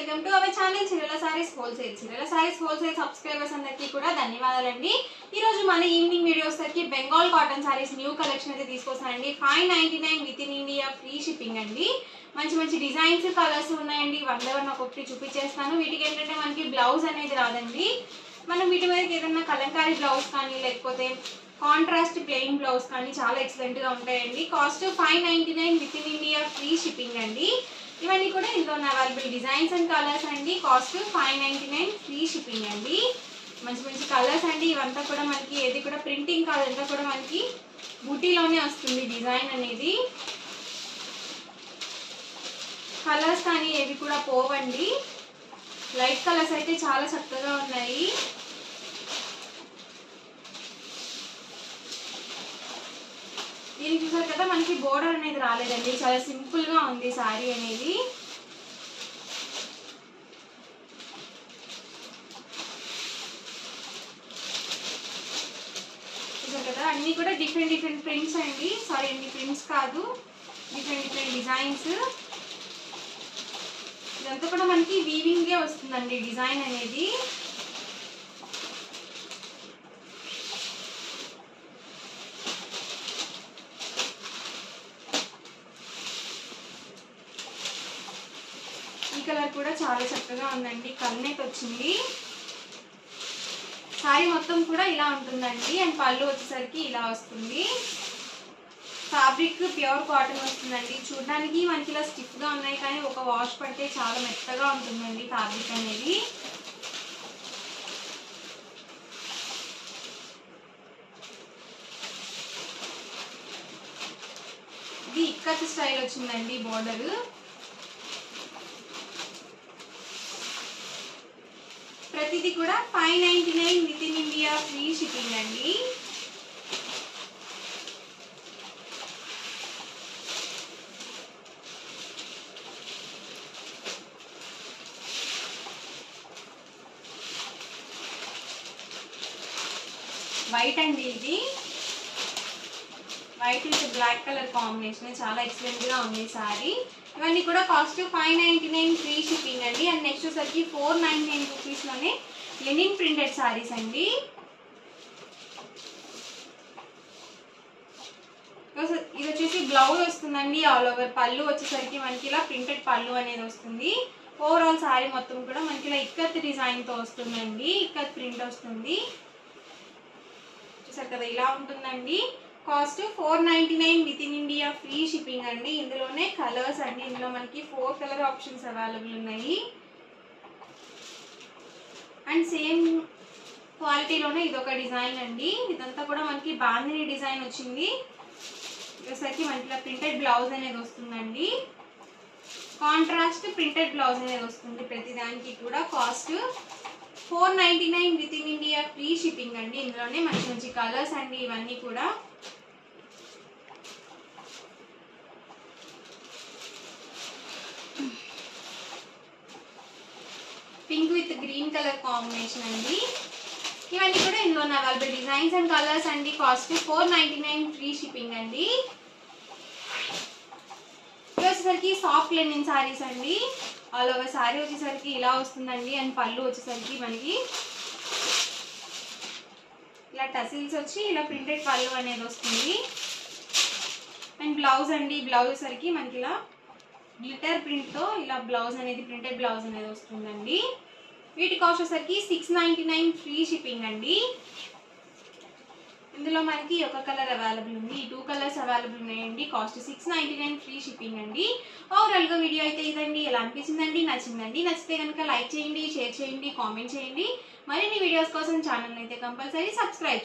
welcome to our channel Chirala sarees wholesale Chirala sarees wholesale subscribers అందరికీ కూడా ధన్యవాదాలండి ఈ రోజు మన ఈవినింగ్ వీడియోస్ కి Bengal cotton sarees new collection అయితే తీసుకొస్తానండి five ninety nine within India free shipping అండి మంచి మంచి డిజైన్స్ కలర్స్ ఉన్నాయండి వన్ బై వన్ ఒక్కొక్కటి చూపించేస్తాను వీటికి ఏంటంటే మనకి బ్లౌజ్ అనేది రాదండి మనం వీటి మీదకి ఏదైనా కలంకారీ బ్లౌజ్ కానీ లేకపోతే కాంట్రాస్ట్ ప్లెయిన్ బ్లౌజ్ కానీ చాలా ఎక్సలెంట్ గా ఉంటాయండి cost five ninety nine within India free shipping అండి ఇవన్నీ కూడా ఇందులో ఉన్న అవైలబుల్ డిజైన్స్ అండ్ కలర్స్ అండి cost five ninety nine free shipping అండి మంచి మంచి కలర్స్ అండి ఇవంతా కూడా మనకి ఏది కూడా ప్రింటింగ్ కాదు అంతా కూడా మనకి బూటీలోనే వస్తుంది డిజైన్ అనేది కలర్స్ కానీ ఏవి కూడా పోవండి లైట్ కలర్స్ అయితే చాలా చక్కగా ఉన్నాయి దీనికి చూసారు కదా మనకి బోర్డర్ అనేది రాలేదండి చాలా సింపుల్ గా ఉంది శారీ అనేది చూసారు కదా అన్ని కూడా డిఫరెంట్ డిఫరెంట్ ప్రింట్స్ అండి సారీ అండి ప్రింట్స్ కాదు డిఫరెంట్ డిఫరెంట్ డిజైన్స్ ఇదంతా కూడా మనకి వీవింగే వస్తుందండి డిజైన్ అనేది ఈ కలర్ కూడా చాలా చక్కగా ఉందండి కన్నెట్ వచ్చింది సారీ మొత్తం కూడా ఇలా ఉంటుందండి అండ్ పళ్ళు వచ్చేసరికి ఇలా వస్తుంది ఫ్యాబ్రిక్ ప్యూర్ కాటన్ వస్తుందండి చూడడానికి మనకి ఇలా స్టిఫ్ గా ఉన్నాయి కానీ ఒక వాష్ పడితే చాలా మెత్తగా ఉంటుందండి ఫ్యాబ్రిక్ అనేది ఇది ఇక్కత్ స్టైల్ వచ్చిందండి బోర్డర్ ప్రతిదీ కూడా five ninety nine within India free shipping అండి వైట్ అండి ఇది white with black colour combination చాలా ఎక్సలెంట్ గా ఉంది సారీ ఇవన్నీ కూడా cost five ninety nine free shipping అండి అండ్ నెక్స్ట్ వచ్చేసరికి ఫోర్ నైన్ నైన్ రూపీస్ లోనే లెనిన్ ప్రింటెడ్ సారీస్ అండి ఇది వచ్చేసి బ్లౌజ్ వస్తుందండి ఆల్ ఓవర్ పళ్ళు వచ్చేసరికి మనకి ఇలా ప్రింటెడ్ పళ్ళు అనేది వస్తుంది ఓవరాల్ సారీ మొత్తం కూడా మనకి ఇలా ఇక్కత్ డిజైన్ తో వస్తుందండి ఇక్కత్ ప్రింట్ వస్తుంది చూసారు కదా ఇలా ఉంటుందండి cost four ninety nine within India free shipping అండి ఇందులోనే కలర్స్ అండి ఇందులో మనకి ఫోర్ కలర్ ఆప్షన్స్ అవైలబుల్ ఉన్నాయి అండ్ సేమ్ క్వాలిటీలోనే ఇదొక డిజైన్ అండి ఇదంతా కూడా మనకి బాందిని డిజైన్ వచ్చింది వచ్చేసరికి మనకి ఇలా ప్రింటెడ్ బ్లౌజ్ అనేది వస్తుందండి కాంట్రాస్ట్ ప్రింటెడ్ బ్లౌజ్ అనేది వస్తుంది ప్రతి దానికి కూడా cost four ninety nine within India free shipping అండి ఇందులోనే మంచి మంచి కలర్స్ అండి ఇవన్నీ కూడా pink with green colour combination అండి ఇవన్నీ కూడా ఇందులో ఉన్న అవైలబుల్ డిజైన్స్ అండ్ కలర్స్ అండి cost four ninety nine free shipping అండి ఇది వచ్చేసరికి సాఫ్ట్ లెనిన్ సారీస్ అండి ఆల్ ఓవర్ సారీ వచ్చేసరికి ఇలా వస్తుందండి అండ్ పళ్ళు వచ్చేసరికి మనకి ఇలా టసిల్స్ వచ్చి ఇలా ప్రింటెడ్ పళ్ళు అనేది వస్తుంది అండ్ బ్లౌజ్ అండి బ్లౌజ్ వచ్చేసరికి మనకి ఇలా గ్లిటర్ ప్రింట్తో ఇలా బ్లౌజ్ అనేది ప్రింటెడ్ బ్లౌజ్ అనేది వస్తుందండి వీటి కాస్ట్ వచ్చేసరికి six ninety nine free shipping అండి ఇందులో మనకి ఒక కలర్ అవైలబుల్ ఉంది ఈ టూ కలర్స్ అవైలబుల్ ఉన్నాయండి cost six ninety nine free shipping అండి ఓవరాల్గా వీడియో అయితే ఇదండి ఎలా అనిపించిందండి నచ్చిందండి నచ్చితే కనుక లైక్ చేయండి షేర్ చేయండి కామెంట్ చేయండి మరిన్ని వీడియోస్ కోసం ఛానల్ అయితే కంపల్సరీ సబ్స్క్రైబ్